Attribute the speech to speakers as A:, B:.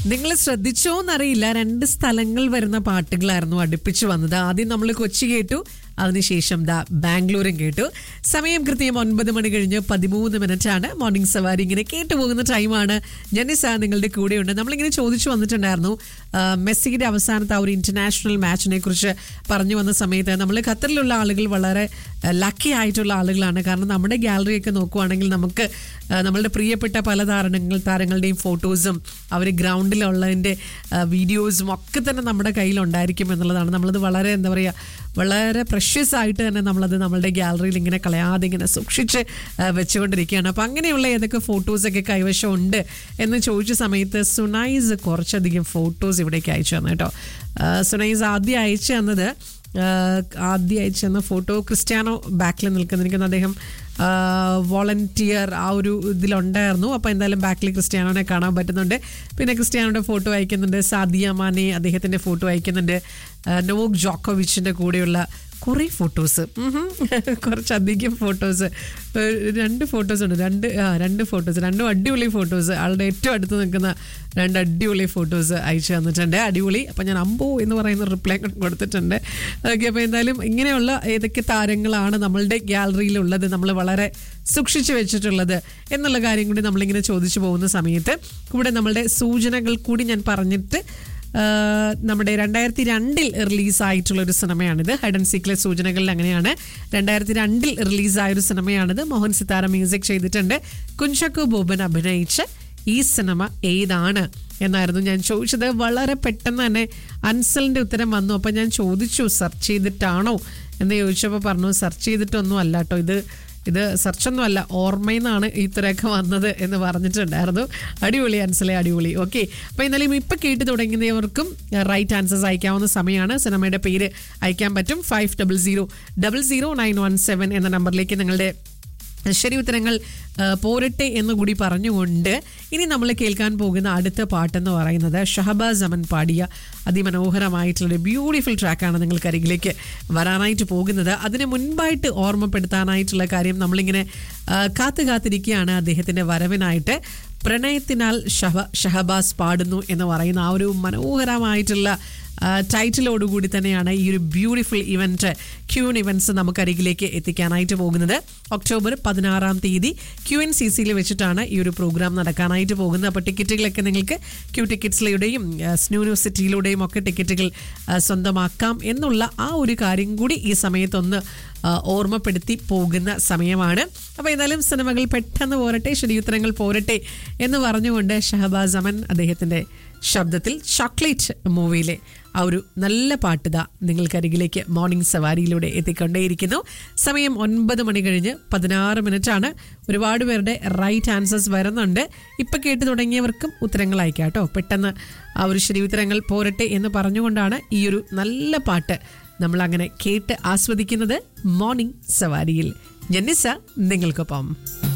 A: നിങ്ങൾ ശ്രദ്ധിച്ചോ എന്നറിയില്ല രണ്ട് സ്ഥലങ്ങൾ വരുന്ന പാട്ടുകളായിരുന്നു അടുപ്പിച്ച് വന്നത് ആദ്യം നമ്മൾ കൊച്ചി കേട്ടു അതിനുശേഷം ദാ ബാംഗ്ലൂരും കേട്ടു സമയം കൃത്യം ഒൻപത് മണി കഴിഞ്ഞ് പതിമൂന്ന് മിനിറ്റ് ആണ് മോർണിംഗ് സവാരി ഇങ്ങനെ കേട്ടു പോകുന്ന ടൈമാണ് ജനിസ നിങ്ങളുടെ കൂടെയുണ്ട് നമ്മളിങ്ങനെ ചോദിച്ചു വന്നിട്ടുണ്ടായിരുന്നു ആ, മെസ്സിയുടെ അവസാനത്തെ ആ ഒരു ഇന്റർനാഷണൽ മാച്ചിനെ കുറിച്ച് പറഞ്ഞു വന്ന സമയത്ത് നമ്മൾ ഖത്തറിലുള്ള ആളുകൾ വളരെ ലക്കി ആയിട്ടുള്ള ആളുകളാണ് കാരണം നമ്മുടെ ഗാലറിയൊക്കെ നോക്കുവാണെങ്കിൽ നമുക്ക് ആ, നമ്മളുടെ പ്രിയപ്പെട്ട പല താരങ്ങൾ താരങ്ങളുടെയും ഫോട്ടോസും അവർ ഗ്രൗണ്ടിലുള്ളതിൻ്റെ വീഡിയോസും ഒക്കെ തന്നെ നമ്മുടെ കയ്യിലുണ്ടായിരിക്കും എന്നുള്ളതാണ് നമ്മളത് വളരെ എന്താ പറയുക വളരെ പ്രഷ്യസ് ആയിട്ട് തന്നെ നമ്മളത് നമ്മളുടെ ഗാലറിയിൽ ഇങ്ങനെ കളയാതെ ഇങ്ങനെ സൂക്ഷിച്ച് ആ, വെച്ചുകൊണ്ടിരിക്കുകയാണ് അപ്പം അങ്ങനെയുള്ള ഏതൊക്കെ ഫോട്ടോസൊക്കെ കൈവശം ഉണ്ട് എന്ന് ചോദിച്ച സമയത്ത് സുനൈസ് കുറച്ചധികം ഫോട്ടോസ് ഇവിടേക്ക് അയച്ചു തന്നു കേട്ടോ ആ, സുനൈസ് ആദ്യം അയച്ചു തന്നത് ആഹ് ആദ്യം അയച്ചു തന്ന ഫോട്ടോ ക്രിസ്ത്യാനോ ബാക്കിൽ നിൽക്കുന്നിരിക്കുന്ന അദ്ദേഹം വോളണ്ടിയർ ആ ഒരു ഇതിലുണ്ടായിരുന്നു അപ്പോൾ എന്തായാലും ബാക്കിൽ ക്രിസ്ത്യാനോനെ കാണാൻ പറ്റുന്നുണ്ട് പിന്നെ ക്രിസ്ത്യാനോയുടെ ഫോട്ടോ അയക്കുന്നുണ്ട് സാദിയ മാനെ അദ്ദേഹത്തിൻ്റെ ഫോട്ടോ അയക്കുന്നുണ്ട് ആഹ് നോവോക് ജോക്കോവിച്ചിൻ്റെ കൂടെയുള്ള കുറേ ഫോട്ടോസ് കുറച്ചധികം ഫോട്ടോസ് രണ്ട് ഫോട്ടോസ് ഉണ്ട് രണ്ട് ആ രണ്ട് ഫോട്ടോസ് രണ്ടും അടിപൊളി ഫോട്ടോസ് ആളുടെ ഏറ്റവും അടുത്ത് നിൽക്കുന്ന രണ്ട് അടിപൊളി ഫോട്ടോസ് അയച്ചു തന്നിട്ടുണ്ട് അടിപൊളി അപ്പം ഞാൻ അമ്പോ എന്ന് പറയുന്ന റിപ്ലൈ കൊടുത്തിട്ടുണ്ട് ഓക്കെ അപ്പോൾ എന്തായാലും ഇങ്ങനെയുള്ള ഏതൊക്കെ താരങ്ങളാണ് നമ്മളുടെ ഗ്യാലറിയിലുള്ളത് നമ്മൾ വളരെ സൂക്ഷിച്ചു വെച്ചിട്ടുള്ളത് എന്നുള്ള കാര്യം കൂടി നമ്മളിങ്ങനെ ചോദിച്ചു പോകുന്ന സമയത്ത് കൂടെ നമ്മളുടെ സൂചനകൾ കൂടി ഞാൻ പറഞ്ഞിട്ട് ആഹ് നമ്മുടെ രണ്ടായിരത്തി രണ്ടിൽ റിലീസായിട്ടുള്ള ഒരു സിനിമയാണിത് ഹൈഡ് ആൻഡ് സീക്ലെ സൂചനകളിൽ അങ്ങനെയാണ് രണ്ടായിരത്തി രണ്ടിൽ റിലീസായ ഒരു സിനിമയാണിത് മോഹൻ സിത്താര മ്യൂസിക് ചെയ്തിട്ടുണ്ട് കുഞ്ചക്കു ബോബൻ അഭിനയിച്ച ഈ സിനിമ ഏതാണ് എന്നായിരുന്നു ഞാൻ ചോദിച്ചത് വളരെ പെട്ടെന്ന് തന്നെ അൻസലിന്റെ ഉത്തരം വന്നു അപ്പം ഞാൻ ചോദിച്ചു സെർച്ച് ചെയ്തിട്ടാണോ എന്ന് ചോദിച്ചപ്പോൾ പറഞ്ഞു സെർച്ച് ചെയ്തിട്ടൊന്നും അല്ല കേട്ടോ ഇത് ഇത് സെർച്ചൊന്നും അല്ല ഓർമ്മയിൽ നിന്നാണ് ഇത്രയൊക്കെ വന്നത് എന്ന് പറഞ്ഞിട്ടുണ്ടായിരുന്നു അടിപൊളി ആൻസലെ അടിപൊളി ഓക്കെ അപ്പോൾ എന്നാലും ഇപ്പം കേട്ട് തുടങ്ങുന്നവർക്കും റൈറ്റ് ആൻസേഴ്സ് അയക്കാവുന്ന സമയമാണ് സിനിമയുടെ പേര് അയക്കാൻ പറ്റും five double zero double zero nine one seven എന്ന നമ്പറിലേക്ക് നിങ്ങളുടെ ശരി ഉത്തരങ്ങൾ ആ, പോരട്ടെ എന്ന് കൂടി പറഞ്ഞുകൊണ്ട് ഇനി നമ്മൾ കേൾക്കാൻ പോകുന്ന അടുത്ത പാട്ടെന്ന് പറയുന്നത് ഷഹബാസ് അമൻ പാടിയ അതിമനോഹരമായിട്ടുള്ള ബ്യൂട്ടിഫുൾ ട്രാക്കാണ് നിങ്ങൾക്ക് അരികിലേക്ക് വരാനായിട്ട് പോകുന്നത് അതിന് മുൻപായിട്ട് ഓർമ്മപ്പെടുത്താനായിട്ടുള്ള കാര്യം നമ്മളിങ്ങനെ ആ, കാത്തു കാത്തിരിക്കുകയാണ് അദ്ദേഹത്തിൻ്റെ വരവിനായിട്ട് പ്രണയത്തിനാൽ ഷഹ ഷഹബാസ് പാടുന്നു എന്ന് പറയുന്ന ആ ഒരു മനോഹരമായിട്ടുള്ള ടൈറ്റിലോടുകൂടി തന്നെയാണ് ഈ ഒരു ബ്യൂട്ടിഫുൾ ഇവന്റ് ക്യൂൻ ഇവന്റ്സ് നമുക്കരികിലേക്ക് എത്തിക്കാനായിട്ട് പോകുന്നത് ഒക്ടോബർ പതിനാറാം തീയതി ക്യു എൻ സി സിയിൽ വെച്ചിട്ടാണ് ഈ ഒരു പ്രോഗ്രാം നടക്കാനായിട്ട് പോകുന്നത് അപ്പോൾ ടിക്കറ്റുകളൊക്കെ നിങ്ങൾക്ക് ക്യൂ ടിക്കറ്റ്സിലൂടെയും സ്നൂനു സിറ്റിയിലൂടെയും ഒക്കെ ടിക്കറ്റുകൾ ആ, സ്വന്തമാക്കാം എന്നുള്ള ആ ഒരു കാര്യം കൂടി ഈ സമയത്തൊന്ന് ആ, ഓർമ്മപ്പെടുത്തി പോകുന്ന സമയമാണ് അപ്പോൾ ഏതായാലും സിനിമകൾ പെട്ടെന്ന് പോരട്ടെ ശരിയുത്തരങ്ങൾ പോരട്ടെ എന്ന് പറഞ്ഞുകൊണ്ട് ഷഹബാസ് അമൻ അദ്ദേഹത്തിൻ്റെ ശബ്ദത്തിൽ ചോക്ലേറ്റ് മൂവിയിലെ ആ ഒരു നല്ല പാട്ടുത നിങ്ങൾക്കരികിലേക്ക് മോർണിംഗ് സവാരിയിലൂടെ എത്തിക്കൊണ്ടേയിരിക്കുന്നു സമയം ഒൻപത് മണി കഴിഞ്ഞ് പതിനാറ് മിനിറ്റാണ് ഒരുപാട് പേരുടെ റൈറ്റ് ആൻസേഴ്സ് വരുന്നുണ്ട് ഇപ്പം കേട്ട് തുടങ്ങിയവർക്കും ഉത്തരങ്ങൾ അയക്കാം കേട്ടോ പെട്ടെന്ന് ആ ഒരു ശരി ഉത്തരങ്ങൾ പോരട്ടെ എന്ന് പറഞ്ഞുകൊണ്ടാണ് ഈ ഒരു നല്ല പാട്ട് നമ്മൾ അങ്ങനെ കേട്ട് ആസ്വദിക്കുന്നത് മോർണിംഗ് സവാരിയിൽ ജന്നിസ നിങ്ങൾക്കൊപ്പം